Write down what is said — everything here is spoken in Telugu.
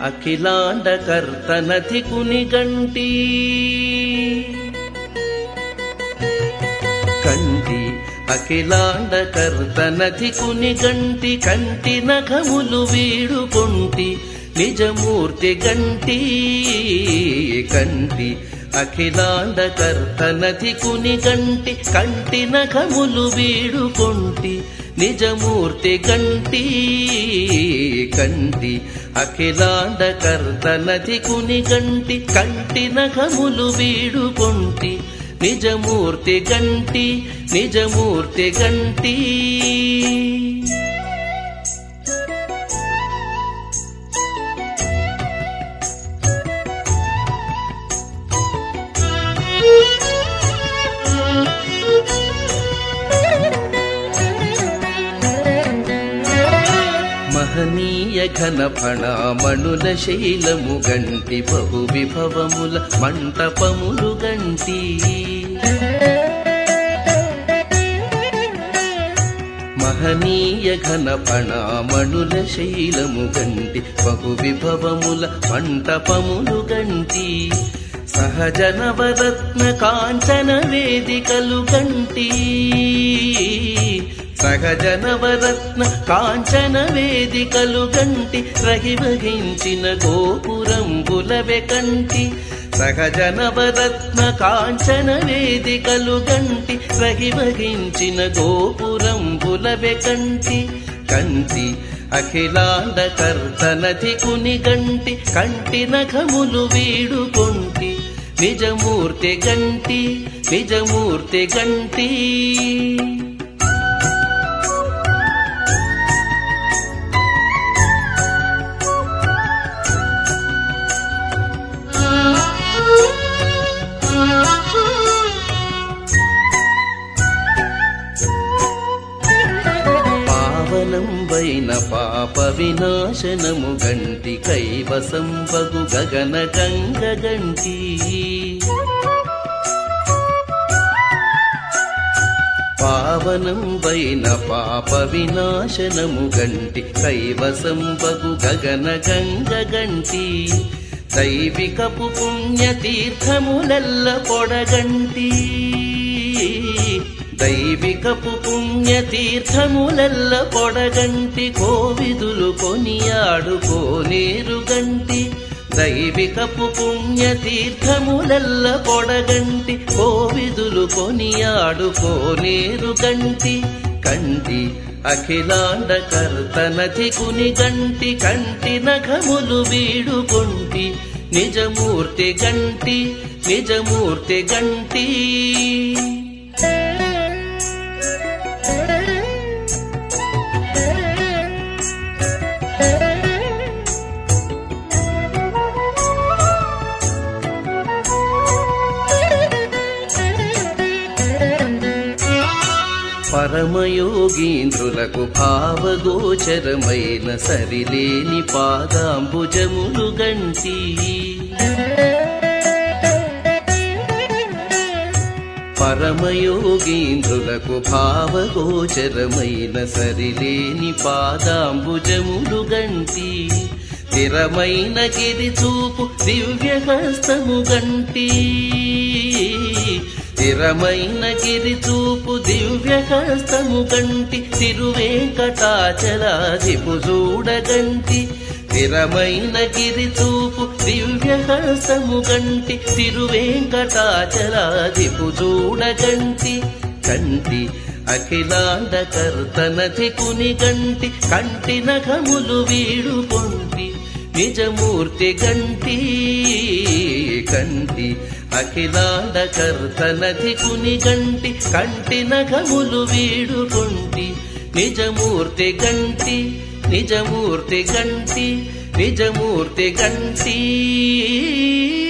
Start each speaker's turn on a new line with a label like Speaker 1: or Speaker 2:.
Speaker 1: అఖిలాండకర్తనతి కునిగంటి కంటి అఖిలాండకర్తనతి కునిగంటి కంటి నఖములు వీడుకొంటి నిజమూర్తి గంటి కంటి అఖిలాండకర్తనతి కునిగంటి కంటి నఖములు వీడుకొంటి నిజమూర్తి గంటి కంటి అఖిలాండకర్తనతి కునిగంటి కంటి నఖములు వీడుకొంటి నిజమూర్తి గంటి నిజమూర్తి గంటి మహనీయ ఘన ఫణామణుల శైలము గంటి బహు విభవముల మంటపములు గంటి మహనీయ ఘన ఫణామణుల శైలము గంటి బహు విభవముల మంటపములు గంటి సహజ నవరత్న కాంచన వేదికలు గంటి సహజ నవరత్న కాంచన వేదికలు గంటి రహివహించిన గోపురంబులవె కంటి సహజ నవరత్న కాంచన వేదికలు గంటి రహివహించిన గోపురంబులవె కంటి కంటి అఖిలాండ కర్తనతి కుని గంటి కంటి నఖములు వీడుకొంటి నిజమూర్తి గంటి నిజమూర్తి గంటి పావనంబైన పాప వినాశనము గంటి కైవసంబగు గగన గంగ గంటి పావనంబైన పాప వినాశనము గంటి కైవసంబగు గగన గంగ గంటి దైవికపు పుణ్యతీర్థములెల్ల పొడగంటి దైవికపు పుణ్యతీర్థములెల్ల పొడగంటి కోవిదులు కొనియాడుకోనేరు గంటి దైవికపు పుణ్యతీర్థములెల్ల పొడగంటి కోవిదులు కొనియాడుకోనేరు గంటి కంటి అఖిలాండ కర్తనతి కుని గంటి కంటి నఖములు వీడుకొంటి నిజమూర్తి గంటి నిజమూర్తి గంటి పరమయోగీంద్రులకు భావగోచరమైన సరిలేని పాదాంబుజములు గంటి పరమయోగీంద్రులకు భావగోచరమైన సరిలేని పాదాంబుజములు గంటి స్థిరమైన గిరి చూపు దివ్య హస్తము గంటి స్థిరమైన గిరి చూపు దివ్య హస్తము గంటి తిరువేంకటాచలాదిపు చూడగంటి స్థిరమైన గిరి చూపు దివ్య హస్తము గంటి తిరువేంకటాచలాదిపు చూడగంటి కంటి అఖిలాండ కర్తనతి కుని గంటి కంటి నఖములు వీడుకొంటి నిజమూర్తి గంటి కంటి అఖిలాండ కర్తనతి కుని గంటి కంటి నఖములు వీడుకొంటి నిజమూర్తి గంటి నిజమూర్తి గంటి నిజమూర్తి గంటి